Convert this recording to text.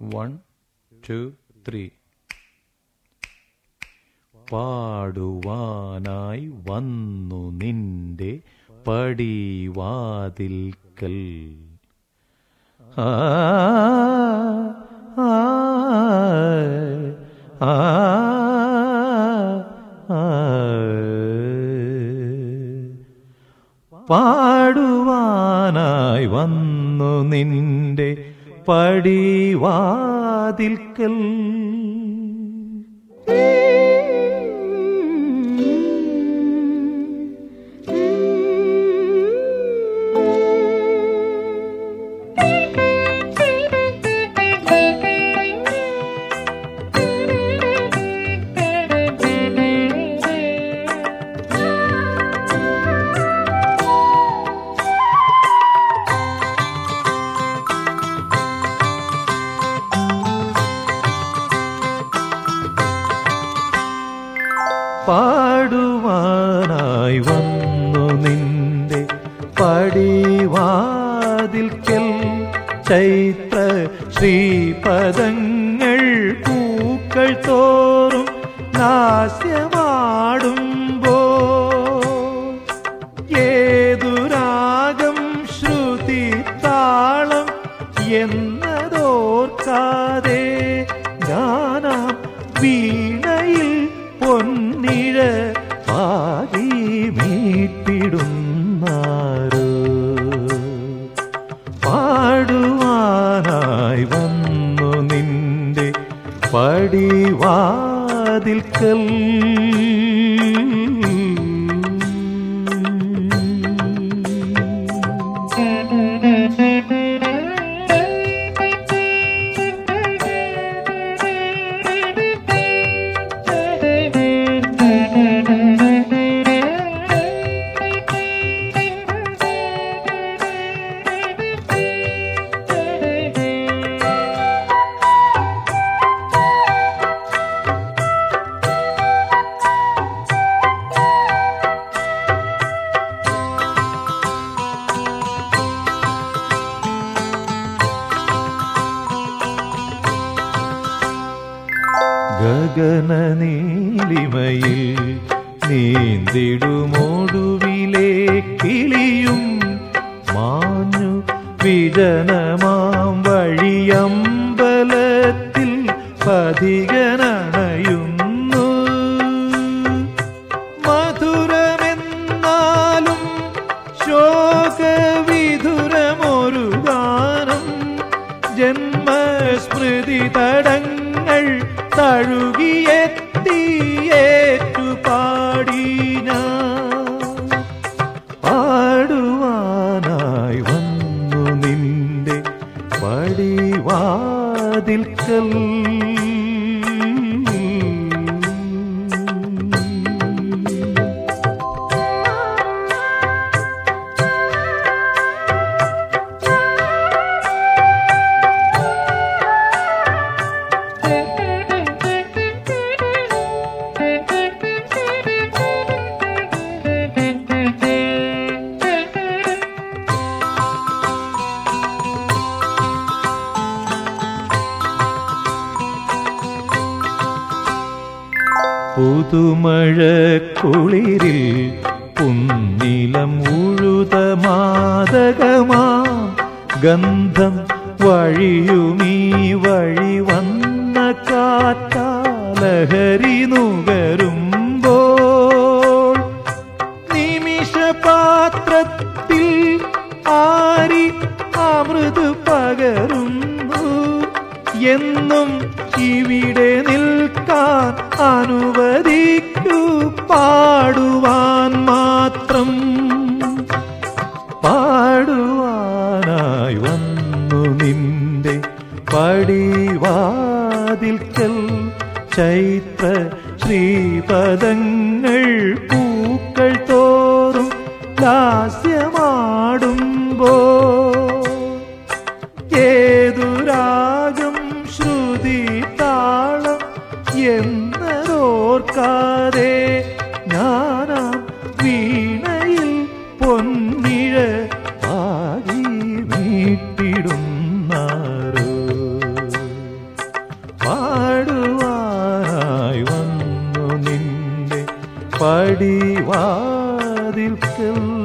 one two three പാടുവാനായി വന്നു നിന്റെ പടിവാതിൽക്കൽ ആ ആ ആ ആ പാടുവാനായി വന്നു നിന്റെ പടിവാതിൽക്കൽ പാടുവാനായി വന്നു നിന്റെ പടിവാതിൽക്കൽ ചൈത്ര ശ്രീപദങ്ങൾ പൂക്കൾ തോറും നാസ്യമാടുമ്പോ ഏതു രാഗം ശ്രുതി താളം എന്നതോർക്കാതെ ഞാനാം വീണയിൽ പൊന്നിഴ പാകി മീട്ടിടുന്നാരോ പാടുവാനായി വന്നു നിന്റെ പടിവാതിൽക്കൽ ഗഗന നീലിമയിൽ നീന്തിടുമോടുവിലെ കിളിയും മാഞ്ഞു വിജനമാം വഴിയമ്പലത്തിൽ പതികനണയുന്നു മധുരമെന്നാലും ശോകവിധുരമൊരു ഗാനം ജന്മസ്മൃതി തടങ്ങൾ തഴുകിയെത്തിയേറ്റു പാടി ഞാൻ പാടുവാനായി വന്നു നിന്റെ പടിവാതിൽക്കൽ പുതുമഴ കുളിരിൽ പുന്നിലം ഉഴുത മാതകമാ ഗന്ധം വഴിയുമീ വഴി വന്ന കാറ്റാലഹരി നുകരുമ്പോൾ നിമിഷപാത്രത്തിൽ ആരി അമൃത് പകരുന്നു എന്നും ഇവിടെ നിൽക്കാൻ അനുവദിക്കൂ പാടുവാൻ മാത്രം പാടുവാനായി വന്നു നിന്റെ പടിവാതിൽക്കൽ ചൈത്ര ശ്രീപദങ്ങൾ പൂക്കൾ തോറും ലാസ്യമാടുമ്പോ ഏതു രാഗം ശ്രുതി താളം എന്നതോർക്കാതെ ഞാനാം വീണയിൽ പൊന്നിഴ പാടി മീട്ടിടുന്നാരോ നിന്റെ പടിവാതിൽക്കൽ